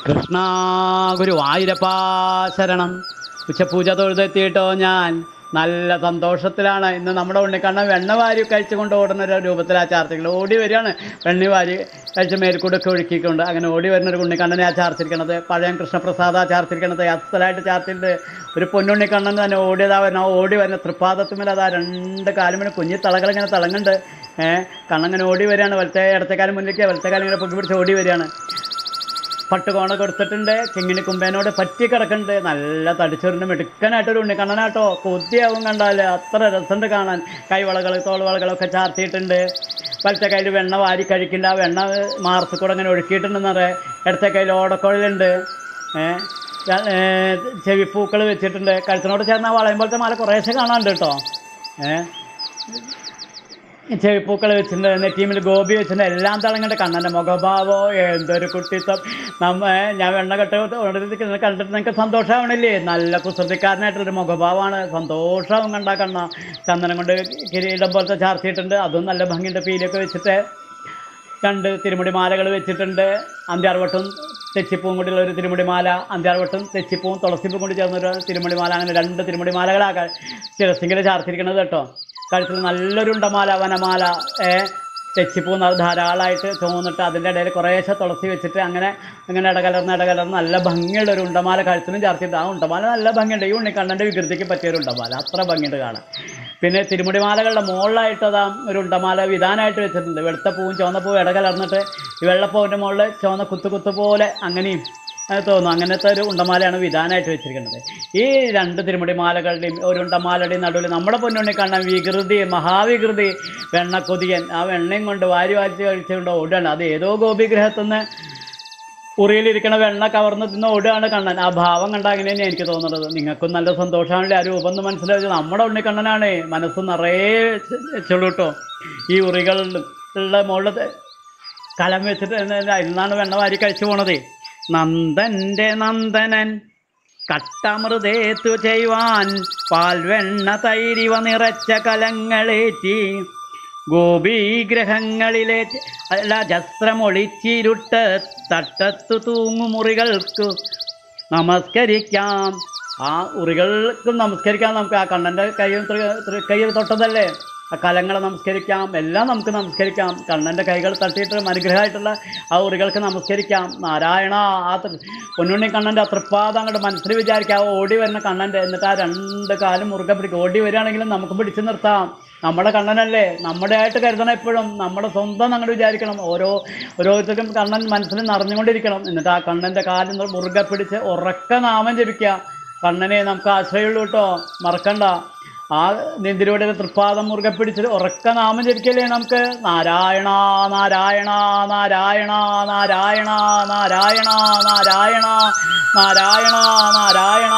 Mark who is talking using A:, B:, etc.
A: കൃഷ്ണ ഗുരുവായൂരപ്പാ ശരണം ഉച്ചപൂജ തൊഴുതെത്തിയിട്ടോ ഞാൻ നല്ല സന്തോഷത്തിലാണ് ഇന്ന് നമ്മുടെ ഉണ്ണിക്കണ്ണൻ വെണ്ണ വാരി കഴിച്ചുകൊണ്ട് ഓടുന്ന ഒരു രൂപത്തിലാ ചാർത്തിക്കുന്നത് ഓടി വരികയാണ് വെണ്ണി വാരി കഴിച്ച് മേൽക്കൂടൊക്കെ ഒഴുക്കിക്കൊണ്ട് അങ്ങനെ ഓടി വരുന്ന ഒരു ഉണ്ണിക്കണ്ണനെ ആ ചാർത്തിരിക്കണത് പഴയ കൃഷ്ണപ്രസാദ ആ ചാർത്തിരിക്കണത് അസലായിട്ട് ചാർത്തിയിട്ട് ഒരു പൊന്നുണ്ണിക്കണ്ണൻ തന്നെ ഓടിയതാ വരുന്ന ആ ഓടി വരുന്ന തൃപ്പാദത്തുമ്മൽ അതാ രണ്ട് കാലുമിന് കുഞ്ഞി തളകളിങ്ങനെ തിളങ്ങുന്നുണ്ട് ഏഹ് കണ്ണങ്ങനെ ഓടി വരികയാണ് വലത്തെ ഇടത്തെ കാലം മുന്നിലേക്ക് വലത്തെ കാലം ഇങ്ങനെ പൊക്കി പിടിച്ച് ഓടി വരികയാണ് പട്ടുകോണ കൊടുത്തിട്ടുണ്ട് കിങ്ങിണി കുമ്പേനോട് പറ്റി കിടക്കുന്നുണ്ട് നല്ല തടിച്ചൊരിന് മിടുക്കനായിട്ടൊരു ഉണ്ണിക്കണ്ണനാട്ടോ കൊതിയാവും കണ്ടാൽ അത്ര രസമുണ്ട് കാണാൻ കൈവളകൾ തോൾവളകളൊക്കെ ചാർത്തിയിട്ടുണ്ട് വലത്തെ കയ്യിൽ വെണ്ണ വാരി കഴിക്കില്ല ആ വെണ്ണ മാർച്ച് കൂടെ അങ്ങനെ ഒഴുക്കിയിട്ടുണ്ടെന്ന് പറയാം ഇടത്തെ കയ്യിൽ ഓടക്കുഴലുണ്ട് ഏഹ് ചെവിപ്പൂക്കൾ വെച്ചിട്ടുണ്ട് കഴുത്തിനോട് ചേർന്ന വളയം പോലത്തെ മാല കുറേശ്ശെ കാണാനുണ്ട് കേട്ടോ ഏഹ് ചെവിപ്പൂക്കൾ വെച്ചിട്ടുണ്ട് നെറ്റീമിൽ ഗോപി വെച്ചിട്ടുണ്ട് എല്ലാം തിളങ്ങണ്ട കണ്ണൻ്റെ മുഖഭാവോ എന്തൊരു കുട്ടിത്തം നമ്മ ഞാൻ വെണ്ണ കെട്ട് ഉടനെ കണ്ടിട്ട് നിങ്ങൾക്ക് സന്തോഷമാവണില്ലേ നല്ല കുസൃതിക്കാരനായിട്ടുള്ളൊരു മുഖഭാവമാണ് സന്തോഷമാവും കണ്ടാ കണ്ണ ചന്ദനം കൊണ്ട് കിരീടം പോലത്തെ ചാർത്തിയിട്ടുണ്ട് അതും നല്ല ഭംഗിയുണ്ട് പീലിയൊക്കെ വെച്ചിട്ട് രണ്ട് തിരുമുടി മാലകൾ വെച്ചിട്ടുണ്ട് അന്ത്യാർവട്ടം തെച്ചിപ്പൂവും കൂടിയുള്ള ഒരു തിരുമുടി മാല അന്ത്യാർവട്ടം തെച്ചിപ്പൂവും തുളസിപ്പൂവും കൂടി ചേർന്നൊരു തിരുമുടി മാല അങ്ങനെ രണ്ട് തിരുമുടി മാലകളാക്കാൻ ശിരസിങ്ങനെ ചാർത്തിരിക്കണത് കേട്ടോ കഴുത്തിൽ നല്ലൊരു ഉണ്ടമാല വനമാല ഏ തെച്ചിപ്പൂ ന- ധാരാളമായിട്ട് ചോന്നിട്ട് അതിൻ്റെ ഇടയിൽ കുറേശ്ശെ തുളസി വെച്ചിട്ട് അങ്ങനെ അങ്ങനെ ഇടകലർന്ന് ഇടകലർന്ന് നല്ല ഭംഗിയുള്ള ഒരു ഉണ്ടമാല കഴുത്തിനും ചാർത്തിയിട്ട് ആ ഉണ്ടമാല നല്ല ഭംഗിയുണ്ട് ഈ ഉണ്ണിക്കണ്ണൻ്റെ വികൃതിക്ക് പറ്റിയ ഒരു ഉണ്ടമാല അത്ര ഭംഗിയുണ്ട് കാണാൻ പിന്നെ തിരുമുടിമാലകളുടെ മുകളിലായിട്ട് അതാ ഒരു ഉണ്ടമാല വിധാനമായിട്ട് വെച്ചിട്ടുണ്ട് വെളുത്ത പൂവും ചുവന്ന പൂവും ഇടകലർന്നിട്ട് ഈ വെള്ളപ്പൂവിൻ്റെ മുകളിൽ ചുവന്ന കുത്തു കുത്തു പോലെ അങ്ങനെയും അത് തോന്നുന്നു അങ്ങനത്തെ ഒരു ഉണ്ടമാലയാണ് വിധാനമായിട്ട് വെച്ചിരിക്കുന്നത് ഈ രണ്ട് തിരുമുടി മാലകളുടെയും ഒരു ഉണ്ടമാലയുടെയും നടുവിൽ നമ്മുടെ പൊന്നുണ്ണി കാണാൻ വികൃതി മഹാവികൃതി വെണ്ണക്കൊതിയൻ ആ വെണ്ണയും കൊണ്ട് വാരി വാരി കഴിച്ചുകൊണ്ട് ഓടുകയാണ് അത് ഏതോ ഗോപിഗ്രഹത്തുനിന്ന് ഉറിയിലിരിക്കണ വെണ്ണ കവർന്ന് തിന്ന് ഓടുകയാണ് കണ്ണൻ ആ ഭാവം കണ്ട അങ്ങനെ തന്നെയാണ് എനിക്ക് തോന്നുന്നത് നിങ്ങൾക്കും നല്ല സന്തോഷമാണല്ലേ ആ രൂപം ഒന്ന് മനസ്സിലായത് നമ്മുടെ ഉണ്ണിക്കണ്ണനാണ് മനസ്സ് നിറയെ ചെളുട്ടോ ഈ ഉറികളുടെ മുകളിൽ കലം വെച്ചിട്ട് ഇന്നാണ് വെണ്ണ വാരി കഴിച്ചു പോണത് നന്ദന്റെ നന്ദനൻ കട്ടമൃതേത്തു ചെയ്യുവാൻ പാൽവെണ്ണ തൈരിവ നിറച്ച കലങ്ങളേറ്റി ഗോപീഗ്രഹങ്ങളിലെ അല്ല ജസ്രമൊളിച്ചിരുട്ട് തട്ടത്തു തൂങ്ങുമുറികൾക്കു നമസ്കരിക്കാം ആ ഉറികൾക്കും നമസ്കരിക്കാം നമുക്ക് ആ കണ്ണൻ്റെ കൈയും കൈയിൽ തൊട്ടതല്ലേ ആ കലങ്ങളെ നമസ്കരിക്കാം എല്ലാം നമുക്ക് നമസ്കരിക്കാം കണ്ണൻ്റെ കൈകൾ തട്ടിയിട്ട് അനുഗ്രഹമായിട്ടുള്ള ആ ഉറികൾക്ക് നമസ്കരിക്കാം നാരായണ ആ തൃ- പൊന്നുണ്ണി കണ്ണൻ്റെ ആ തൃപ്പാദം അങ്ങോട്ട് മനസ്സിൽ വിചാരിക്കാം ആ ഓടി വരുന്ന കണ്ണൻ്റെ എന്നിട്ട് ആ രണ്ട് കാലും മുറുകെ പിടിക്കും ഓടി വരികയാണെങ്കിലും നമുക്ക് പിടിച്ചു നിർത്താം നമ്മുടെ കണ്ണനല്ലേ നമ്മുടെ ആയിട്ട് കരുതണം എപ്പോഴും നമ്മുടെ സ്വന്തം അങ്ങോട്ട് വിചാരിക്കണം ഓരോ ഓരോരുത്തർക്കും കണ്ണൻ മനസ്സിൽ നിറഞ്ഞുകൊണ്ടിരിക്കണം എന്നിട്ട് ആ കണ്ണൻ്റെ കാലിൽ നിന്ന് മുറുകെ പിടിച്ച് ഉറക്ക നാമം ജപിക്കുക കണ്ണനെ നമുക്ക് ആശ്രയമുള്ളൂ കേട്ടോ മറക്കണ്ട ആ നെന്തിലൂടെ തൃപ്പാദം മുറുകെ പിടിച്ച് ഉറക്ക നാമം ജപിക്കല്ലേ നമുക്ക് നാരായണ നാരായണ നാരായണ നാരായണ നാരായണ നാരായണ നാരായണ നാരായണ